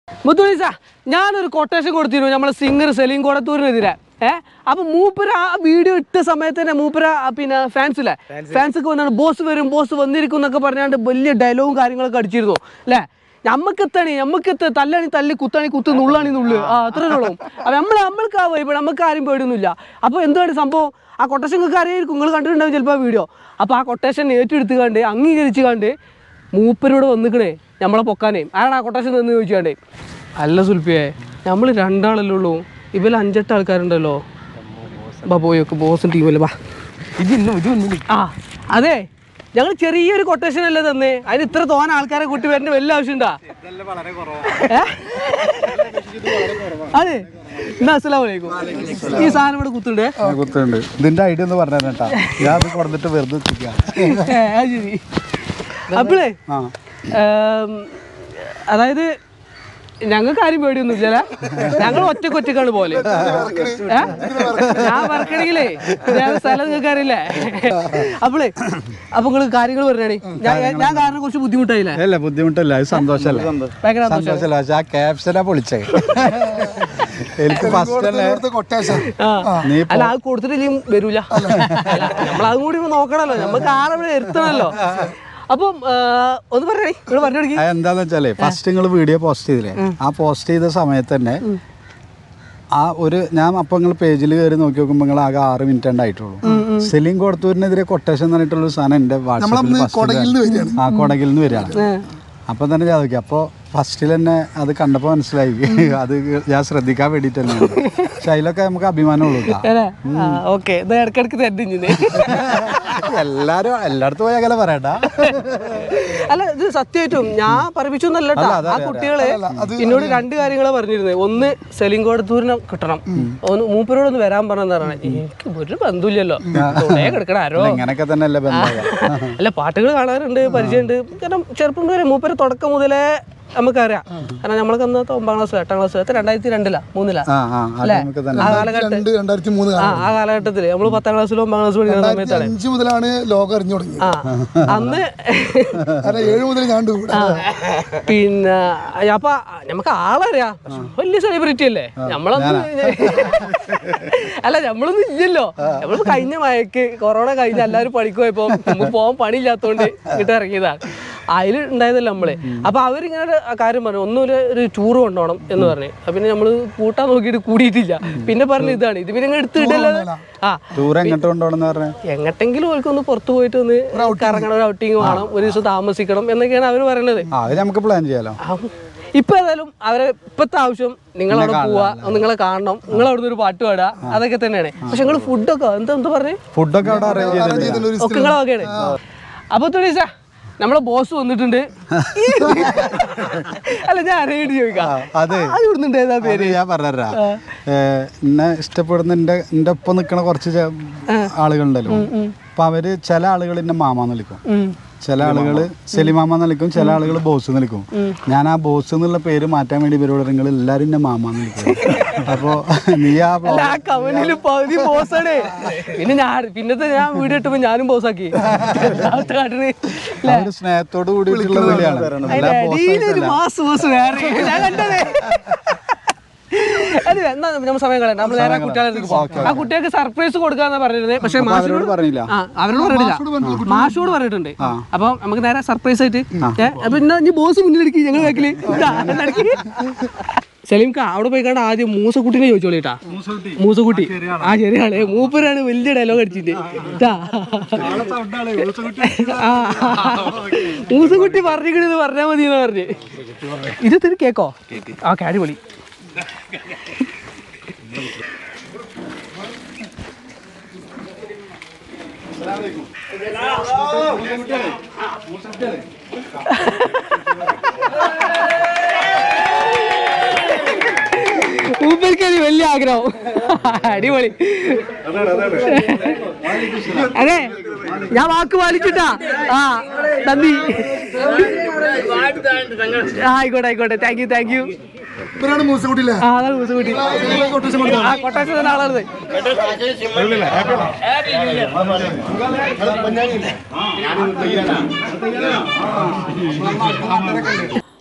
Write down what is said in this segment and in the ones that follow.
മുത്തുണീസ ഞാനൊരു കൊട്ടേഷൻ കൊടുത്തിരുന്നു നമ്മളെ സിംഗർ സെലീം കോടത്തൂരിനെതിരെ ഏഹ് അപ്പൊ മൂപ്പര ആ വീഡിയോ ഇട്ട സമയത്ത് തന്നെ മൂപ്പര ആ പിന്നെ ഫാൻസ് ഇല്ലേ ഫാൻസ് ഒക്കെ വന്നാണ് ബോസ് വരും ബോസ് വന്നിരിക്കും എന്നൊക്കെ പറഞ്ഞാണ്ട് വലിയ ഡയലോഗും കാര്യങ്ങളൊക്കെ അടിച്ചിരുന്നു അല്ലേ നമ്മക്കെത്തണി നമ്മക്കെത്ത തല്ലണി തല്ലി കുത്തണി കുത്ത് നുള്ളണി നുള്ളു ആ അത്രേ ഉള്ളൂ അപ്പൊ നമ്മൾ നമ്മൾക്ക് ആ വൈബ് നമുക്ക് ആരും പേടിയൊന്നുമില്ല അപ്പൊ എന്താണ് സംഭവം ആ കൊട്ടേഷൻക്ക് അറിയായിരിക്കും നിങ്ങൾ കണ്ടിട്ടുണ്ടാവും ചിലപ്പോൾ ആ വീഡിയോ അപ്പൊ ആ കൊട്ടേഷൻ ഏറ്റെടുത്ത് കണ്ട് അംഗീകരിച്ച് കണ്ട് മൂപ്പരോട് വന്നിക്കണേ നമ്മളെ പൊക്കാനേ ആരാണ് ആ കൊട്ടേഷൻ നിന്ന് ചോദിച്ചാണ്ടേ അല്ല സുൽപ്പിയെ നമ്മൾ രണ്ടാളല്ലേ ഉള്ളൂ ഇവൽ അഞ്ചെട്ട് ആൾക്കാരുണ്ടല്ലോ ബാ പോയി വെക്ക് ബോസും ടീമല്ലേ ബാ ആ അതെ ഞങ്ങൾ ചെറിയൊരു കൊട്ടേഷൻ അല്ലേ തന്നേ അതിന് ഇത്ര തോന്ന ആൾക്കാരെ കൂട്ടി വരേണ്ട വല്ല ആവശ്യമുണ്ടാ ഏ? അതെ എന്നാ അസ്സലാമു അലൈക്കും ഈ സാധനം ഇവിടെ കുത്തുണ്ടേ കുത്തുണ്ട് ഇതിന്റെ ഐഡിയ ഒന്ന് പറഞ്ഞു കേട്ടാ ഞാൻ അത് കൊടുത്തിട്ട് വെറുതെ എത്തിക്കാം ഏ, അത് ശരി അപ്പോഴേ ആ ഏം, അതായത് ഞങ്ങൾക്ക് ആരും പേടിയൊന്നുമില്ല ഞങ്ങൾ ഒറ്റക്ക് ഒറ്റക്കാണ് പോലെ ഏ? ഞാൻ പറക്കണെങ്കിലേ ഞാൻ സ്ഥലം നിങ്ങൾക്ക് അറിയില്ലേ അപ്പോളേ അപ്പൊ നിങ്ങൾ കാര്യങ്ങൾ പറഞ്ഞാണേ ഞാൻ ഞാൻ കാരണം കുറച്ച് ബുദ്ധിമുട്ടായില്ലേ അല്ല ബുദ്ധിമുട്ടല്ല അത് സന്തോഷല്ല ഭയങ്കര സന്തോഷം. സന്തോഷല്ല പക്ഷെ ആ ക്യാപ്ഷനാ പൊളിച്ചേ എനിക്ക് ഫസ്റ്റ് തന്നെ ആ. നീ അല്ല അത് കൊടുത്തിട്ടില്ലെങ്കിൽ വരൂല നമ്മളതും കൂടി ഒന്ന് നോക്കണല്ലോ നമുക്ക് ആളെ എത്തണല്ലോ അപ്പം ആ, ഒന്ന് പറഞ്ഞേ നിങ്ങൾ പറഞ്ഞു തുടങ്ങി അത് എന്താന്ന് വെച്ചാലേ ഫസ്റ്റ് നിങ്ങൾ വീഡിയോ പോസ്റ്റ് ചെയ്തില്ലേ ആ പോസ്റ്റ് ചെയ്ത സമയത്ത് തന്നെ ആ ഒരു ഞാൻ അപ്പൊ നിങ്ങൾ പേജിൽ കയറി നോക്കി നോക്കുമ്പോൾ നിങ്ങൾ ആകെ ആറ് മിനിറ്റ് ഉണ്ടായിട്ടുള്ളൂ സെലിം കൊടുത്തൂരിനെതിരെ കൊട്ടേഷൻ എന്ന് പറഞ്ഞിട്ടുള്ള ഒരു സാധനം എന്റെ വാട്സാപ്പിൽ ആ കൊടകിൽ നിന്ന് വരികയാണ് അപ്പൊ തന്നെ ഞാൻ നോക്കി അപ്പോൾ ഫസ്റ്റിൽ തന്നെ അത് കണ്ടപ്പോൾ മനസ്സിലായി അത് ഞാൻ ശ്രദ്ധിക്കാൻ വേണ്ടിയിട്ട് തന്നെ പക്ഷെ അതിലൊക്കെ നമുക്ക് അഭിമാനമുള്ളൂ കേട്ടോ അല്ലേ ഓക്കെ ഇത് ഇടക്കിടക്ക് തെറ്റിഞ്ഞിന് എല്ലാരും എല്ലായിടത്തും പോയി അങ്ങനെ പറയട്ടാ അല്ല ഇത് സത്യമായിട്ടും ഞാൻ പറയിപ്പിച്ചു എന്നല്ല ട്ടോ. ആ കുട്ടികളെ എന്നോട് രണ്ട് കാര്യങ്ങളെ പറഞ്ഞിരുന്നത് ഒന്ന് സെലിം കോടത്തൂരിനെ കിട്ടണം ഒന്ന് മൂപ്പരോട് ഒന്ന് വരാൻ പറഞ്ഞെന്ന് പറഞ്ഞാൽ എനിക്ക് ഒരു ബന്ധമില്ലല്ലോ ഇവിടെ കിടക്കണ ആരോ ഇങ്ങനെയൊക്കെ തന്നെ അല്ലേ ബന്ധം അല്ല പാട്ടുകൾ കാണാറുണ്ട് പരിചയമുണ്ട് കാരണം ചെറുപ്പം വരെ മൂപ്പര് തുടക്കം മുതലേ നമുക്കറിയാം കാരണം നമ്മളൊക്കെ അന്നത്തെ ഒമ്പതാം ക്ലാസ് എട്ടാം ക്ലാസ് എത്ര രണ്ടായിരത്തി രണ്ടിലാ മൂന്നിലാ ആ ആ ആ അല്ലേ ടൈമൊക്കെ തന്നെ ആ കാലഘട്ടം രണ്ട് രണ്ടായിരത്തി മൂന്ന് ആ ആ കാലഘട്ടത്തില് നമ്മൾ പത്താം ക്ലാസ്സിലും ഒമ്പതാം ക്ലാസ് പഠിക്കുന്ന സമയത്താണ് അഞ്ച് മുതലാണ് ലോകം അറിഞ്ഞു തുടങ്ങി ആ അന്ന് കാരണം ഏഴ് മുതൽ ഞാൻ ഉണ്ട് ഇവിടെ ആ, പിന്നെ അപ്പൊ നമുക്ക് ആളറിയാ പക്ഷെ വലിയ സെലിബ്രിറ്റി അല്ലേ നമ്മളൊന്നും അല്ല നമ്മളൊന്നും ഇല്ലല്ലോ നമ്മൾ കഴിഞ്ഞ മയക്ക് കൊറോണ കഴിഞ്ഞ എല്ലാവരും പണിക്ക് പോയപ്പോ നമുക്ക് പോകാൻ പണിയില്ലാത്തോണ്ട് ഇങ്ങോട്ട് ഇറങ്ങിയതാണ് അതിൽ ഉണ്ടായതല്ല നമ്മള് അപ്പൊ അവരിങ്ങനെ ഒരു കാര്യം പറഞ്ഞു ഒന്നും ഒരു ഒരു ടൂർ കൊണ്ടുപോകണം എന്ന് പറഞ്ഞു അപ്പൊ പിന്നെ നമ്മള് കൂട്ടാൻ നോക്കിയിട്ട് കൂടിയിട്ടില്ല പിന്നെ പറഞ്ഞു ഇതാണ് ഇത് പിന്നെ എടുത്ത് ഇടല്ലോ ആ ടൂർ എങ്ങോട്ട് കൊണ്ടുപോകണമെന്ന് പറഞ്ഞേ എങ്ങട്ടെങ്കിലും അവർക്ക് ഒന്ന് പുറത്തു പോയിട്ട് ഒന്ന് കറങ്ങണം ഒരു ഔട്ടിങ് വേണം ഒരു ദിവസം താമസിക്കണം എന്നൊക്കെയാണ് അവർ പറയുന്നത് ആ അത് നമുക്ക് പ്ലാൻ ചെയ്യാലോ ആ, ഇപ്പൊ ഏതായാലും അവരെ ഇപ്പത്തെ ആവശ്യം നിങ്ങളവിടെ പോവാ നിങ്ങളെ കാണണം നിങ്ങൾ അവിടുന്ന് ഒരു പാട്ട് പാടുക അതൊക്കെ തന്നെയാണ് പക്ഷെ നിങ്ങൾ ഫുഡൊക്കെ എന്താ എന്താ പറഞ്ഞേ ഫുഡൊക്കെ അവിടെ അറേഞ്ച് ചെയ്തിട്ടുണ്ട് ഒരു ഒക്കെ നിങ്ങളെ വകയാണ് അപ്പൊ തുണീസ നമ്മളെ ബോസ് വന്നിട്ടുണ്ട് അല്ല ഞാൻ അറിയിട്ട് ചോദിക്കാം അതെ അത് ഇവിടുന്നുണ്ട് ഏതാ പേര് അത് ഞാൻ പറഞ്ഞുതരാം എന്നെ ഇഷ്ടപ്പെടുന്ന എന്റെ എന്റെ ഒപ്പം നിൽക്കണ കുറച്ച് ചെ- ആളുകളുണ്ടല്ലോ അപ്പൊ അവര് ചില ആളുകൾ എന്നെ മാമാന്ന് വിളിക്കും ഉം. ചില ആളുകൾ സെലിമാമ എന്ന് വിളിക്കും ചില ആളുകൾ ബോസ് എന്ന് വിളിക്കും ഞാൻ ആ ബോസ് എന്നുള്ള പേര് മാറ്റാൻ വേണ്ടി ഇവരോട് നിങ്ങൾ എല്ലാരും എന്നെ മാമാന്ന് വിളിക്കും അപ്പോ നീ ആ അല്ല ആ കമന്റിൽ പകുതി ബോസാണ് പിന്നെ ഞാൻ പിന്നത്തെ ഞാൻ വീഡിയോ ഇട്ടപ്പോ ഞാനും ബോസാക്കി രണ്ടാമത്തെ കാട്ടിന് അവര് സ്നേഹത്തോട് കൂടിയിട്ടുള്ള വിളിയാണ് അല്ല ബോസ് ഒരു മാസ് ബോസ് വേറെ ഞാൻ കണ്ടതേ അത് എന്നാ നമ്മൾ സമയം കളയണ്ട നമ്മൾ നേരെ കുട്ടികളെ പോകാം ആ കുട്ടികൾക്ക് സർപ്രൈസ് കൊടുക്കാന്നാ പറഞ്ഞിരുന്നത് പക്ഷെ മാഷിനോട് അവരോട് പറഞ്ഞില്ല ആ അവരോട് പറഞ്ഞില്ല മാഷോട് പറഞ്ഞിട്ടുണ്ട് അപ്പൊ നമുക്ക് നേരെ സർപ്രൈസ് ആയിട്ട് ഏ, അപ്പൊ ഇന്നാ ഇനി ബോസ് മുന്നിലെടുക്കി ഞങ്ങൾ ബാക്കില് സലീംക്ക അവിടെ പോയി കണ്ട ആദ്യം മൂസക്കുട്ടിനെ ചോദിച്ചോളിട്ടാ മൂസക്കുട്ടി ആ ശരിയാണ് മൂപ്പരാണ് വലിയ ഡയലോഗ് അടിച്ചിട്ട് ഇതാ. ആ മൂസക്കുട്ടി പറഞ്ഞിക്കണെന്ന് പറഞ്ഞാൽ മതി എന്ന് പറഞ്ഞ് ഇത് തിരി കേക്കോ ഓക്കെ അടിപൊളി മൂപ്പർക്ക് അത് വലിയ ആഗ്രഹം അടിപൊളി അതെ ഞാൻ വാക്ക് പാലിച്ചിട്ടാ ആ നന്ദി ആ, ആയിക്കോട്ടെ ആയിക്കോട്ടെ താങ്ക് യു താങ്ക് യു ഇവരാണ് മൂസക്കുട്ടിയില്ലേ ആ അതാണ് മൂസുകുട്ടി ആ കൊട്ടാശ തന്നെ ആളാണ്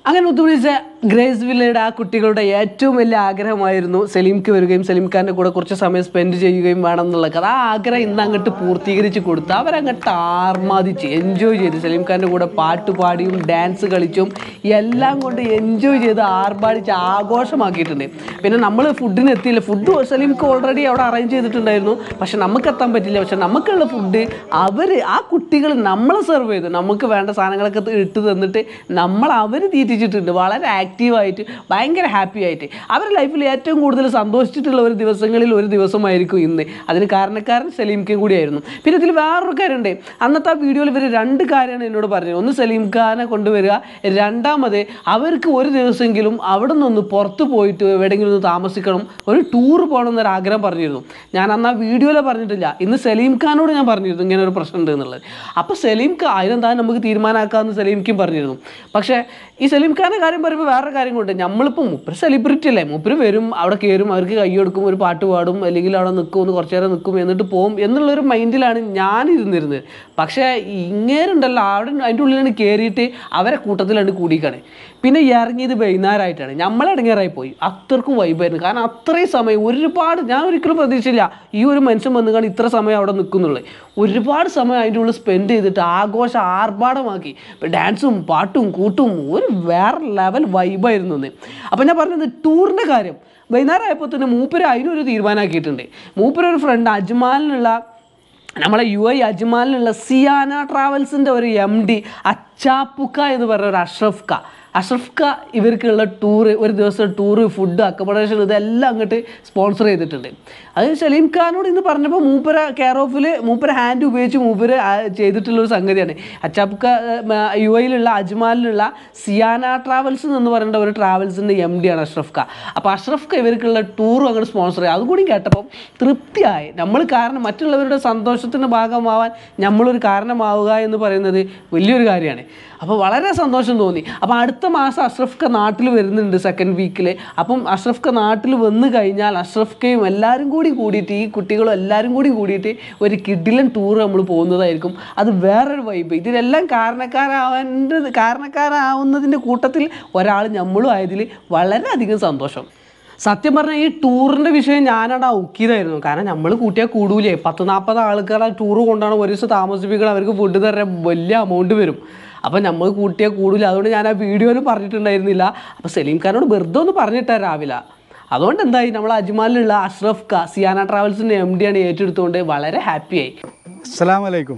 അങ്ങനെ ഒത്തുവിളിച്ച ഗ്രേസ് വില്ലയുടെ ആ കുട്ടികളുടെ ഏറ്റവും വലിയ ആഗ്രഹമായിരുന്നു സലീംക്ക് വരികയും സലീം ഖാൻ്റെ കൂടെ കുറച്ച് സമയം സ്പെൻഡ് ചെയ്യുകയും വേണം എന്നുള്ള കഥ ആ ആഗ്രഹം ഇന്ന് അങ്ങോട്ട് പൂർത്തീകരിച്ച് കൊടുത്ത് അവരങ്ങോട്ട് ആർമാദിച്ച് എൻജോയ് ചെയ്ത് സലീം ഖാൻ്റെ കൂടെ പാട്ട് പാടിയും ഡാൻസ് കളിച്ചും എല്ലാം കൊണ്ട് എൻജോയ് ചെയ്ത് ആർഭാടിച്ച് ആഘോഷമാക്കിയിട്ടുണ്ട് പിന്നെ നമ്മൾ ഫുഡിന് എത്തിയില്ല ഫുഡ് സലീംക്ക് ഓൾറെഡി അവിടെ അറേഞ്ച് ചെയ്തിട്ടുണ്ടായിരുന്നു പക്ഷെ നമുക്ക് എത്താൻ പറ്റില്ല പക്ഷെ നമുക്കുള്ള ഫുഡ് അവർ ആ കുട്ടികൾ നമ്മളെ സെർവ് ചെയ്തു നമുക്ക് വേണ്ട സാധനങ്ങളൊക്കെ ത- ഇട്ട് തന്നിട്ട് നമ്മൾ അവർ തീറ്റിച്ചിട്ടുണ്ട് വളരെ ആക്റ്റീവായിട്ട് ഭയങ്കര ഹാപ്പി ആയിട്ട് അവരുടെ ലൈഫിൽ ഏറ്റവും കൂടുതൽ സന്തോഷിച്ചിട്ടുള്ള ഒരു ദിവസങ്ങളിൽ ഒരു ദിവസമായിരിക്കും ഇന്ന് അതിന് കാരണക്കാരൻ സലീം ഖാൻ കൂടിയായിരുന്നു പിന്നെ ഇതിൽ വേറൊരു കാര്യമുണ്ട് അന്നത്തെ ആ വീഡിയോയിൽ ഇവർ രണ്ട് കാര്യമാണ് എന്നോട് പറഞ്ഞത് ഒന്ന് സലീം ഖാനെ കൊണ്ടുവരിക രണ്ടാമത് അവർക്ക് ഒരു ദിവസമെങ്കിലും അവിടെ നിന്നൊന്ന് പുറത്ത് പോയിട്ട് എവിടെയെങ്കിലും ഒന്ന് താമസിക്കണം ഒരു ടൂർ പോകണം എന്നൊരു ആഗ്രഹം പറഞ്ഞിരുന്നു ഞാൻ അന്ന് ആ വീഡിയോയിൽ പറഞ്ഞിട്ടില്ല ഇന്ന് സലീം ഖാനോട് ഞാൻ പറഞ്ഞിരുന്നു ഇങ്ങനെ ഒരു പ്രശ്നം ഉണ്ട് എന്നുള്ളത് അപ്പോൾ സലീം ഖാൻ അതിനെന്താ നമുക്ക് തീരുമാനമാക്കാമെന്ന് സലീം ഖാൻ പറഞ്ഞിരുന്നു പക്ഷേ ഈ സലീം ഖാൻ്റെ കാര്യം പറയുമ്പോൾ വേറെ കാര്യം കൊണ്ട് നമ്മളിപ്പോൾ മുപ്പര് സെലിബ്രിറ്റി അല്ലേ മുപ്പര് വരും അവിടെ കയറും അവർക്ക് കൈ കൊടുക്കും ഒരു പാട്ട് പാടും അല്ലെങ്കിൽ അവിടെ നിൽക്കും ഒന്ന് കുറച്ച് നേരം നിൽക്കും എന്നിട്ട് പോകും എന്നുള്ളൊരു മൈൻഡിലാണ് ഞാൻ ഇരുന്നിരുന്നത് പക്ഷേ ഇങ്ങേരുണ്ടല്ലോ അവിടെ അതിൻ്റെ ഉള്ളിലാണ് കയറിയിട്ട് അവരെ കൂട്ടത്തിലാണ് കൂടിക്കാണ് പിന്നെ ഇറങ്ങിയത് വൈകുന്നേരമായിട്ടാണ് നമ്മളടങ്ങേറായി പോയി അത്രക്കും വൈബായിരുന്നു കാരണം അത്രയും സമയം ഒരുപാട് ഞാൻ ഒരിക്കലും പ്രതീക്ഷിച്ചില്ല ഈ ഒരു മനുഷ്യൻ വന്നു കാണി ഇത്ര സമയം അവിടെ നിൽക്കുന്നുള്ളത് ഒരുപാട് സമയം അതിൻ്റെ ഉള്ളിൽ സ്പെൻഡ് ചെയ്തിട്ട് ആഘോഷം ആർഭാടമാക്കി ഇപ്പം ഡാൻസും പാട്ടും കൂട്ടും ഒരു വേറെ ലെവൽ വൈബായിരുന്നു എന്ന് അപ്പം ഞാൻ പറഞ്ഞത് ടൂറിൻ്റെ കാര്യം വൈകുന്നേരം ആയപ്പോൾ തന്നെ മൂപ്പര് അതിനൊരു തീരുമാനമാക്കിയിട്ടുണ്ട് മൂപ്പര് ഒരു ഫ്രണ്ട് അജ്മാലിനുള്ള നമ്മളെ യു ഐ അജ്മാലിലുള്ള സിയാന ട്രാവൽസിൻ്റെ ഒരു എം ഡി അച്ചാപ്പുക്ക എന്ന് പറഞ്ഞ ഒരു അഷ്റഫ് ക അഷ്റഫ് ക ഇവർക്കുള്ള ടൂറ് ഒരു ദിവസം ടൂറ് ഫുഡ് അക്കോമഡേഷൻ ഇതെല്ലാം അങ്ങോട്ട് സ്പോൺസർ ചെയ്തിട്ടുണ്ട് അത് സലീം ഖാനോട് ഇന്ന് പറഞ്ഞപ്പോൾ മൂപ്പര കെയർ ഓഫിൽ മൂപ്പര ഹാൻഡ് ഉപയോഗിച്ച് മൂപ്പര് ആ ചെയ്തിട്ടുള്ള ഒരു സംഗതിയാണ് അച്ചാപ്പുക്ക യു ഐയിലുള്ള അജ്മാലിലുള്ള സിയാന ട്രാവൽസ് എന്ന് പറയുന്ന ഒരു ട്രാവൽസിൻ്റെ എം ഡി ആണ് അഷ്റഫ് ക അപ്പോൾ അഷ്റഫ് ക ഇവർക്കുള്ള ടൂറും അങ്ങോട്ട് സ്പോൺസർ ചെയ്യും അതുകൂടി കേട്ടപ്പോൾ തൃപ്തിയായി നമ്മൾ കാരണം മറ്റുള്ളവരുടെ സന്തോഷത്തിൻ്റെ ഭാഗമാവാൻ നമ്മളൊരു കാരണമാവുക എന്ന് പറയുന്നത് വലിയൊരു കാര്യമാണ് അപ്പോൾ വളരെ സന്തോഷം തോന്നി അപ്പോൾ അടുത്ത മാസം അഷ്റഫ് ക നാട്ടിൽ വരുന്നുണ്ട് സെക്കൻഡ് വീക്കിൽ അപ്പം അഷ്റഫ് ക നാട്ടിൽ വന്നു കഴിഞ്ഞാൽ അഷ്റഫ് കയും എല്ലാവരും കൂടി കൂടിയിട്ട് ഈ കുട്ടികളും എല്ലാവരും കൂടി കൂടിയിട്ട് ഒരു കിഡിലൻ ടൂർ നമ്മൾ പോകുന്നതായിരിക്കും അത് വേറൊരു വൈബ് ഇതിലെല്ലാം കാരണക്കാരാവേണ്ടത് കാരണക്കാരാവുന്നതിൻ്റെ കൂട്ടത്തിൽ ഒരാൾ നമ്മളും ആയതിൽ വളരെയധികം സന്തോഷം സത്യം പറഞ്ഞാൽ ഈ ടൂറിൻ്റെ വിഷയം ഞാനവിടെ ഔക്കിയതായിരുന്നു കാരണം നമ്മൾ കൂട്ടിയാൽ കൂടൂലേ പത്ത് നാൽപ്പത് ആൾക്കാരെ ടൂറ് കൊണ്ടാണ് ഒരു ദിവസം താമസിപ്പിക്കണം അവർക്ക് ഫുഡ് തരാൻ വലിയ എമൗണ്ട് വരും അപ്പോൾ നമ്മൾ കൂട്ടിയാൽ കൂടില്ല അതുകൊണ്ട് ഞാൻ ആ വീഡിയോയിൽ പറഞ്ഞിട്ടുണ്ടായിരുന്നില്ല അപ്പോൾ സലീം ഖാനോട് വെറുതെ ഒന്ന് പറഞ്ഞിട്ടാ രാവിലെ അതുകൊണ്ട് എന്തായി നമ്മൾ അജ്മാലിലുള്ള അഷ്റഫ് ക സിയാന ട്രാവൽസിൻ്റെ എം ഡി ആണ് ഏറ്റെടുത്തുകൊണ്ട് വളരെ ഹാപ്പിയായി അസ്സലാം വലൈക്കും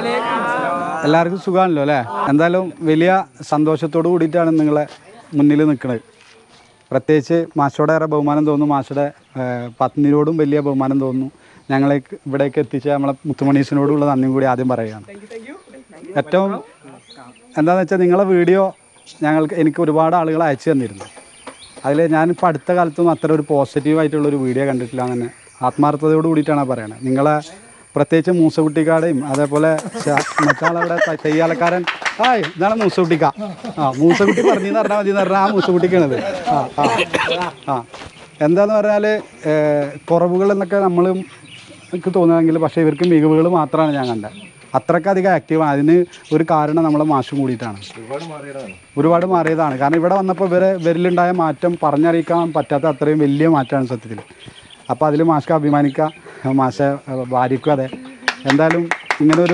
എല്ലാവർക്കും സുഖമാണല്ലോ അല്ലേ എന്തായാലും വലിയ സന്തോഷത്തോട് കൂടിയിട്ടാണ് നിങ്ങളെ മുന്നിൽ നിൽക്കുന്നത് പ്രത്യേകിച്ച് മാഷോടെ ഏറെ ബഹുമാനം തോന്നുന്നു മാഷയുടെ ഏഹ്, പത്നിയോടും വലിയ ബഹുമാനം തോന്നുന്നു ഞങ്ങളെ ഇവിടേക്ക് എത്തിച്ച നമ്മളെ മുത്തുമണീസിനോടുള്ള നന്ദിയും കൂടി ആദ്യം പറയുകയാണ് ഏറ്റവും എന്താണെന്ന് വെച്ചാൽ നിങ്ങളെ വീഡിയോ ഞങ്ങൾക്ക് എനിക്ക് ഒരുപാട് ആളുകൾ അയച്ചു തന്നിരുന്നു അതിൽ ഞാനിപ്പോൾ അടുത്ത കാലത്തൊന്നും അത്ര ഒരു പോസിറ്റീവായിട്ടുള്ളൊരു വീഡിയോ കണ്ടിട്ടില്ല എന്ന് തന്നെ ആത്മാർത്ഥതയോട് കൂടിയിട്ടാണ് പറയണത് നിങ്ങളെ പ്രത്യേകിച്ച് മൂസകുട്ടിക്കാടെയും അതേപോലെ ശ- മറ്റാളവിടെ ത- തെയ്യാലക്കാരൻ ഹായ് ഇതാണ് മൂസകുട്ടിക്ക ആ മൂസകുട്ടി പറഞ്ഞു പറഞ്ഞാൽ മതി എന്ന് പറഞ്ഞാൽ ആ മൂസകുട്ടിക്കാണത് ആ ആ ആ എന്താന്ന് പറഞ്ഞാൽ കുറവുകൾ എന്നൊക്കെ നമ്മൾ എനിക്ക് തോന്നുകയെങ്കിൽ പക്ഷേ ഇവർക്ക് മികവുകൾ മാത്രമാണ് ഞാൻ കണ്ടത് അത്രക്കധികം ആക്റ്റീവാണ് അതിന് ഒരു കാരണം നമ്മളെ മാഷും കൂടിയിട്ടാണ് ഒരുപാട് മാറിയതാണ് കാരണം ഇവിടെ വന്നപ്പോൾ ഇവരെ ഇവരിലുണ്ടായ മാറ്റം പറഞ്ഞറിയിക്കാൻ പറ്റാത്ത അത്രയും വലിയ മാറ്റമാണ് സത്യത്തിൽ അപ്പോൾ അതിൽ മാഷ്ക്ക് അഭിമാനിക്കാം മാഷ ഭാര്യക്കും അതെ എന്തായാലും ഇങ്ങനൊരു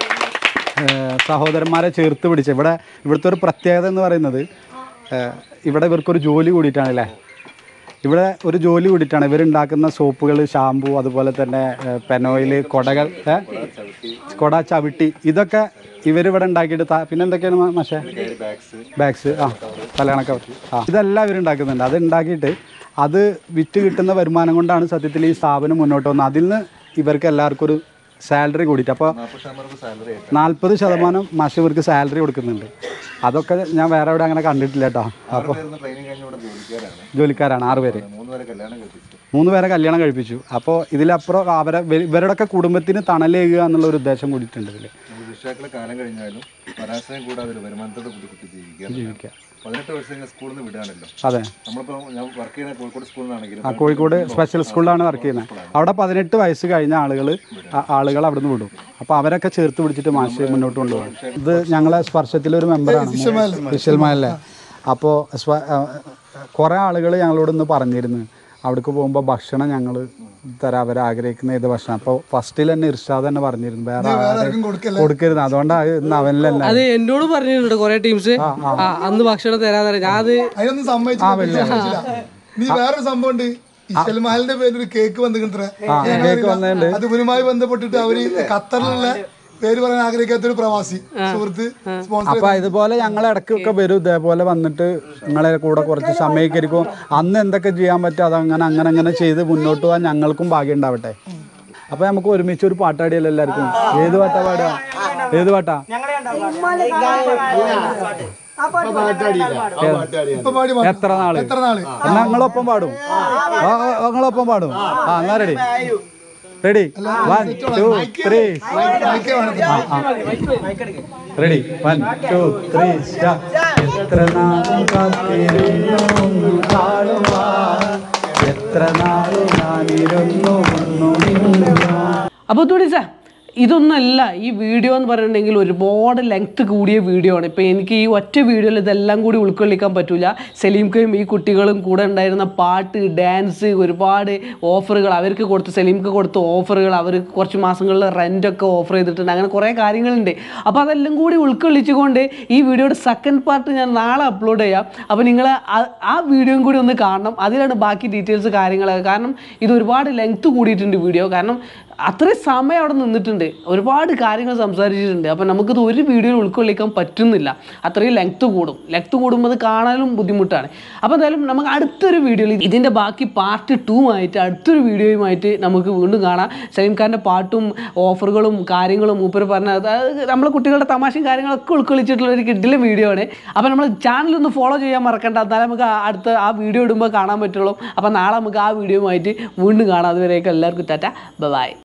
ഏഹ്, സഹോദരന്മാരെ ചേർത്ത് പിടിച്ച് ഇവിടെ ഇവിടുത്തെ ഒരു പ്രത്യേകത എന്ന് പറയുന്നത് ഏഹ്, ഇവിടെ ഇവർക്കൊരു ജോലി കൂടിയിട്ടാണ് അല്ലേ ഇവിടെ ഒരു ജോലി കൂടിയിട്ടാണ് ഇവരുണ്ടാക്കുന്ന സോപ്പുകൾ ഷാമ്പു അതുപോലെ തന്നെ ഏഹ്, പെനോയിൽ കൊടകൾ ഏ? കൊട ചവിട്ടി ഇതൊക്കെ ഇവരിവിടെ ഉണ്ടാക്കിയിട്ട് താ- പിന്നെ എന്തൊക്കെയാണ് മ- മാഷേ ബാഗ്സ് ആ തലകണക്ക ആ ഇതെല്ലാം ഇവരുണ്ടാക്കുന്നുണ്ട് അത് ഉണ്ടാക്കിയിട്ട് അത് വിറ്റ് കിട്ടുന്ന വരുമാനം കൊണ്ടാണ് സത്യത്തിൽ ഈ സ്ഥാപനം മുന്നോട്ട് വന്നത് അതിൽ നിന്ന് ഇവർക്ക് എല്ലാവർക്കും ഒരു സാലറി കൂടിയിട്ട് അപ്പോൾ നാൽപ്പത് ശതമാനം മാഷ് ഇവർക്ക് സാലറി കൊടുക്കുന്നുണ്ട് അതൊക്കെ ഞാൻ വേറെ എവിടെ അങ്ങനെ കണ്ടിട്ടില്ല കേട്ടോ അപ്പോൾ ജോലിക്കാരാണ് ആറ് പേര് മൂന്ന് പേരെ കല്യാണം കഴിപ്പിച്ചു അപ്പോൾ ഇതിലപ്പുറം അവരെ ഇവ- ഇവരുടെയൊക്കെ കുടുംബത്തിന് തണലേകുക എന്നുള്ള ഒരു ഉദ്ദേശം കൂടിയിട്ടുണ്ട് ഇതിൽ രക്ഷിതാക്കളെ കാലം കഴിഞ്ഞാലും പരാശ്രയം കൂടാതെ ഒരു വരുമാനത്തോടെ കുട്ടി ജീവിക്കുക ജീവിക്കുക പതിനെട്ട് വർഷം കഴിഞ്ഞാൽ സ്കൂളിൽ നിന്ന് വിടാണല്ലോ അതെ നമ്മളിപ്പോൾ ഞാൻ വർക്ക് ചെയ്യുന്ന കോഴിക്കോട് സ്കൂളിൽ നിന്നാണെങ്കിലും ആ കോഴിക്കോട് സ്പെഷ്യൽ സ്കൂളിലാണ് വർക്ക് ചെയ്യുന്നത് അവിടെ പതിനെട്ട് വയസ്സ് കഴിഞ്ഞ ആളുകൾ ആളുകൾ അവിടുന്ന് വിടും അപ്പോൾ അവരൊക്കെ ചേർത്ത് പിടിച്ചിട്ട് മാഷ് മുന്നോട്ട് കൊണ്ടുപോകും ഇത് ഞങ്ങളെ സ്പർശത്തിലെ ഒരു മെമ്പറാണ് വിശൽമാലല്ലേ അപ്പോൾ കുറേ ആളുകൾ ഞങ്ങളോട് ഇന്ന് പറഞ്ഞിരുന്നു അവിടേക്ക് പോകുമ്പോൾ ഭക്ഷണം ഞങ്ങൾ തരാം അവർ ആഗ്രഹിക്കുന്ന ഏത് ഭക്ഷണം അപ്പോൾ ഫസ്റ്റിൽ തന്നെ ഇർഷാദ് തന്നെ പറഞ്ഞിരുന്നു വേറെ ആരും കൊടുക്കരുത് അതുകൊണ്ടാണ് ഇന്ന് അവനിലല്ല അത് എന്നോട് പറഞ്ഞിട്ടുണ്ട് കുറെ ടീംസ് ആ അന്ന് ഭക്ഷണം തരാതെ ഞാൻ അത് അതിനൊന്നും സമ്മതിച്ചില്ല നീ വേറൊരു സംഭവം ഉണ്ട് ഈ ഷെൽമാലിന്റെ പേരിൽ ഒരു കേക്ക് വന്നിട്ടുണ്ടേ കേക്ക് വന്നതുണ്ട്. അത് ഇവരുമായി ബന്ധപ്പെട്ടിട്ട് അവര് ഖത്തറിലുള്ള പേര് പറയാൻ ആഗ്രഹിക്കാത്ത ഒരു പ്രവാസി സുഹൃത്ത് സ്പോൺസർ അപ്പൊ ഇതുപോലെ ഞങ്ങൾ ഇടയ്ക്കൊക്കെ വരും ഇതേപോലെ വന്നിട്ട് നിങ്ങളെ കൂടെ കുറച്ച് സമയക്കരിക്കും അന്ന് എന്തൊക്കെ ചെയ്യാൻ പറ്റും അതങ്ങനെ അങ്ങനെ അങ്ങനെ ചെയ്ത് മുന്നോട്ട് പോകാൻ ഞങ്ങൾക്കും ഭാഗ്യം ഉണ്ടാവട്ടെ അപ്പൊ നമുക്ക് ഒരുമിച്ച് ഒരു പാട്ടാടിയല്ലോ എല്ലാവർക്കും ഏത് പാട്ടാ പാടുക ഏത് പാട്ടാ ഇപ്പൊ പാടി മാ- എത്ര നാള് എത്ര നാള് എന്നാ നിങ്ങളൊപ്പം പാടും ആ, ആ, നിങ്ങളൊപ്പം പാടും ആ എന്നാ ready ready one two three മൈക്കേ വേണം. റെഡി വൺ ടു ത്രീ എത്ര നാളും കാത്തിരുന്നു കാണുവാൻ എത്ര നാളും ഞാനിരുന്നു ഒന്നും അപ്പോൾ തുടിച്ച ഇതൊന്നല്ല ഈ വീഡിയോ എന്ന് പറഞ്ഞിട്ടുണ്ടെങ്കിൽ ഒരുപാട് ലെങ്ത് കൂടിയ വീഡിയോ ആണ് ഇപ്പോൾ എനിക്ക് ഈ ഒറ്റ വീഡിയോയിൽ ഇതെല്ലാം കൂടി ഉൾക്കൊള്ളിക്കാൻ പറ്റില്ല സലീംക്കയും ഈ കുട്ടികളും കൂടെ ഉണ്ടായിരുന്ന പാട്ട് ഡാൻസ് ഒരുപാട് ഓഫറുകൾ അവർക്ക് കൊടുത്ത് സലീംക്ക് കൊടുത്ത ഓഫറുകൾ അവർ കുറച്ച് മാസങ്ങളിൽ റെൻ്റൊക്കെ ഓഫർ ചെയ്തിട്ടുണ്ട് അങ്ങനെ കുറേ കാര്യങ്ങളുണ്ട് അപ്പോൾ അതെല്ലാം കൂടി ഉൾക്കൊള്ളിച്ചുകൊണ്ട് ഈ വീഡിയോയുടെ സെക്കൻഡ് പാർട്ട് ഞാൻ നാളെ അപ്ലോഡ് ചെയ്യാം അപ്പോൾ നിങ്ങൾ ആ വീഡിയോയും കൂടി ഒന്ന് കാണണം അതിലാണ് ബാക്കി ഡീറ്റെയിൽസ് കാര്യങ്ങളൊക്കെ കാരണം ഇത് ഒരുപാട് ലെങ്ത് കൂടിയിട്ടുണ്ട് വീഡിയോ കാരണം അത്രയും സമയം അവിടെ നിന്നിട്ടുണ്ട് ഒരുപാട് കാര്യങ്ങൾ സംസാരിച്ചിട്ടുണ്ട് അപ്പോൾ നമുക്കിത് ഒരു വീഡിയോയിൽ ഉൾക്കൊള്ളിക്കാൻ പറ്റുന്നില്ല അത്രയും ലെങ്ത് കൂടും ലെങ്ത് കൂടുമ്പോൾ അത് കാണാനും ബുദ്ധിമുട്ടാണ് അപ്പോൾ എന്തായാലും നമുക്ക് അടുത്തൊരു വീഡിയോയിൽ ഇതിൻ്റെ ബാക്കി പാർട്ട് ടു ആയിട്ട് അടുത്തൊരു വീഡിയോയുമായിട്ട് നമുക്ക് വീണ്ടും കാണാം സലീം ഖാൻ്റെ പാട്ടും ഓഫറുകളും കാര്യങ്ങളും മൂപ്പർ പറഞ്ഞ അതായത് നമ്മളെ കുട്ടികളുടെ തമാശയും കാര്യങ്ങളൊക്കെ ഉൾക്കൊള്ളിച്ചിട്ടുള്ള ഒരു കിഡിലെ വീഡിയോ ആണ് അപ്പോൾ നമ്മൾ ചാനൽ ഒന്ന് ഫോളോ ചെയ്യാൻ മറക്കണ്ട എന്നാലേ നമുക്ക് ആ അടുത്ത ആ വീഡിയോ ഇടുമ്പോൾ കാണാൻ പറ്റുള്ളൂ അപ്പോൾ നാളെ നമുക്ക് ആ വീഡിയോയുമായിട്ട് വീണ്ടും കാണാം അതുവരെയൊക്കെ എല്ലാവർക്കും ടാറ്റ ബൈ